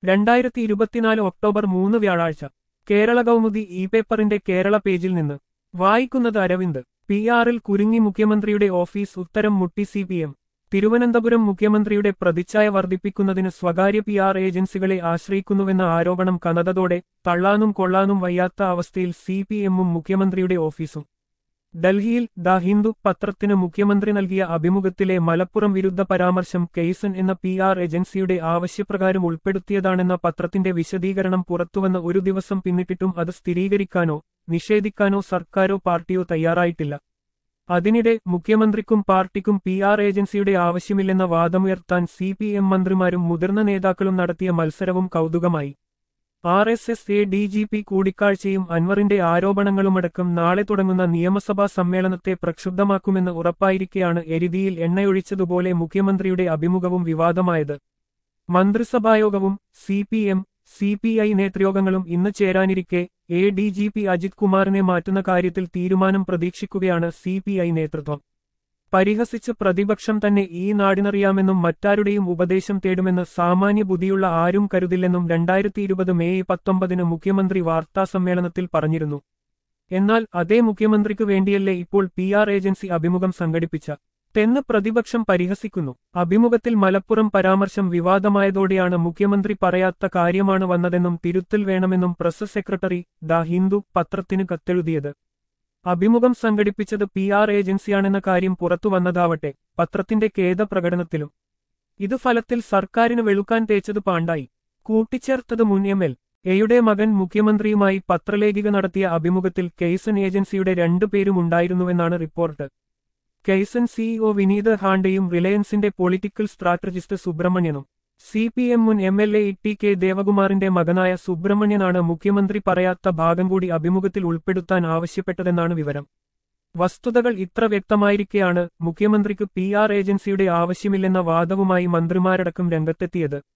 രണ്ടായിരത്തി ഇരുപത്തിനാല് ഒക്ടോബർ മൂന്ന് വ്യാഴാഴ്ച കേരള കൗമുദി ഇ പേപ്പറിന്റെ കേരള പേജിൽ നിന്ന് വായിക്കുന്നത് അരവിന്ദ് പി ആറിൽ കുരുങ്ങി മുഖ്യമന്ത്രിയുടെ ഓഫീസ് ഉത്തരം മുട്ടി സി പി എം തിരുവനന്തപുരം മുഖ്യമന്ത്രിയുടെ പ്രതിച്ഛായ വർദ്ധിപ്പിക്കുന്നതിന് സ്വകാര്യ പി ആർ ഏജൻസികളെ ആശ്രയിക്കുന്നുവെന്ന ആരോപണം കനതതോടെ തള്ളാനും കൊള്ളാനും വയ്യാത്ത അവസ്ഥയിൽ സി പി എമ്മും മുഖ്യമന്ത്രിയുടെ ഓഫീസും ഡൽഹിയിൽ ദ ഹിന്ദു പത്രത്തിന് മുഖ്യമന്ത്രി നൽകിയ അഭിമുഖത്തിലെ മലപ്പുറം വിരുദ്ധ പരാമർശം കെയ്സൺ എന്ന പി ആർ ഏജൻസിയുടെ ആവശ്യപ്രകാരം ഉൾപ്പെടുത്തിയതാണെന്ന പത്രത്തിന്റെ വിശദീകരണം പുറത്തുവന്ന ഒരു ദിവസം പിന്നിട്ടിട്ടും അത് സ്ഥിരീകരിക്കാനോ നിഷേധിക്കാനോ സർക്കാരോ പാർട്ടിയോ തയ്യാറായിട്ടില്ല അതിനിടെ മുഖ്യമന്ത്രിക്കും പാർട്ടിക്കും പി ആർ ഏജൻസിയുടെ ആവശ്യമില്ലെന്ന വാദമുയർത്താൻ സി പി എം മന്ത്രിമാരും മുതിർന്ന നേതാക്കളും നടത്തിയ മത്സരവും കൗതുകമായി R S S A D G P കൂടിക്കാഴ്ചയും അൻവറിന്റെ ആരോപണങ്ങളുമടക്കം നാളെ തുടങ്ങുന്ന നിയമസഭാ സമ്മേളനത്തെ പ്രക്ഷുബ്ധമാക്കുമെന്ന് ഉറപ്പായിരിക്കെയാണ് എരിതിയിൽ എണ്ണയൊഴിച്ചതുപോലെ മുഖ്യമന്ത്രിയുടെ അഭിമുഖവും വിവാദമായത് മന്ത്രിസഭായോഗവും C P M C P I നേതൃയോഗങ്ങളും ഇന്ന് ചേരാനിരിക്കെ A D G P Ajith കുമാറിനെ മാറ്റുന്ന കാര്യത്തിൽ തീരുമാനം പ്രതീക്ഷിക്കുകയാണ് സി പി ഐ നേതൃത്വം പരിഹസിച്ച് പ്രതിപക്ഷം തന്നെ ഈ നാടിനറിയാമെന്നും മറ്റാരുടെയും ഉപദേശം തേടുമെന്ന് സാമാന്യ ബുദ്ധിയുള്ള ആരും കരുതില്ലെന്നും രണ്ടായിരത്തി ഇരുപത് മെയ് പത്തൊമ്പതിന് മുഖ്യമന്ത്രി വാർത്താസമ്മേളനത്തിൽ പറഞ്ഞിരുന്നു എന്നാൽ അതേ മുഖ്യമന്ത്രിക്ക് വേണ്ടിയല്ലേ ഇപ്പോൾ പി ആർ ഏജൻസി അഭിമുഖം സംഘടിപ്പിച്ച തെന്ന് പ്രതിപക്ഷം പരിഹസിക്കുന്നു അഭിമുഖത്തിൽ മലപ്പുറം പരാമർശം വിവാദമായതോടെയാണ് മുഖ്യമന്ത്രി പറയാത്ത കാര്യമാണ് വന്നതെന്നും തിരുത്തൽ വേണമെന്നും പ്രസ് സെക്രട്ടറി ദ ഹിന്ദു പത്രത്തിന് കത്തെഴുതിയത് അഭിമുഖം സംഘടിപ്പിച്ചത് പി ആർ ഏജൻസിയാണെന്ന കാര്യം പുറത്തുവന്നതാവട്ടെ പത്രത്തിന്റെ ഖേദപ്രകടനത്തിലും ഇത് ഫലത്തിൽ സർക്കാരിന് വെളുക്കാൻ തേച്ചത് പാണ്ടായി കൂട്ടിച്ചേർത്തത് മുൻ എം എൽ എയുടെ മകൻ മുഖ്യമന്ത്രിയുമായി പത്രലേഖിക നടത്തിയ അഭിമുഖത്തിൽ കെയ്സൺ ഏജൻസിയുടെ രണ്ടുപേരും ഉണ്ടായിരുന്നുവെന്നാണ് റിപ്പോർട്ട് കെയ്സൺ സിഇഒ വിനീത് ഹാണ്ടയും റിലയൻസിന്റെ പൊളിറ്റിക്കൽ സ്ട്രാറ്റജിസ്റ്റ് സുബ്രഹ്മണ്യനും സി പി എം മുൻ M L A T K ദേവകുമാറിന്റെ മകനായ സുബ്രഹ്മണ്യനാണ് മുഖ്യമന്ത്രി പറയാത്ത ഭാഗം കൂടി അഭിമുഖത്തിൽ ഉൾപ്പെടുത്താൻ ആവശ്യപ്പെട്ടതെന്നാണ് വിവരം വസ്തുതകൾ ഇത്ര വ്യക്തമായിരിക്കെയാണ് മുഖ്യമന്ത്രിക്ക് പി ആർ ഏജൻസിയുടെ ആവശ്യമില്ലെന്ന വാദവുമായി മന്ത്രിമാരടക്കം രംഗത്തെത്തിയത്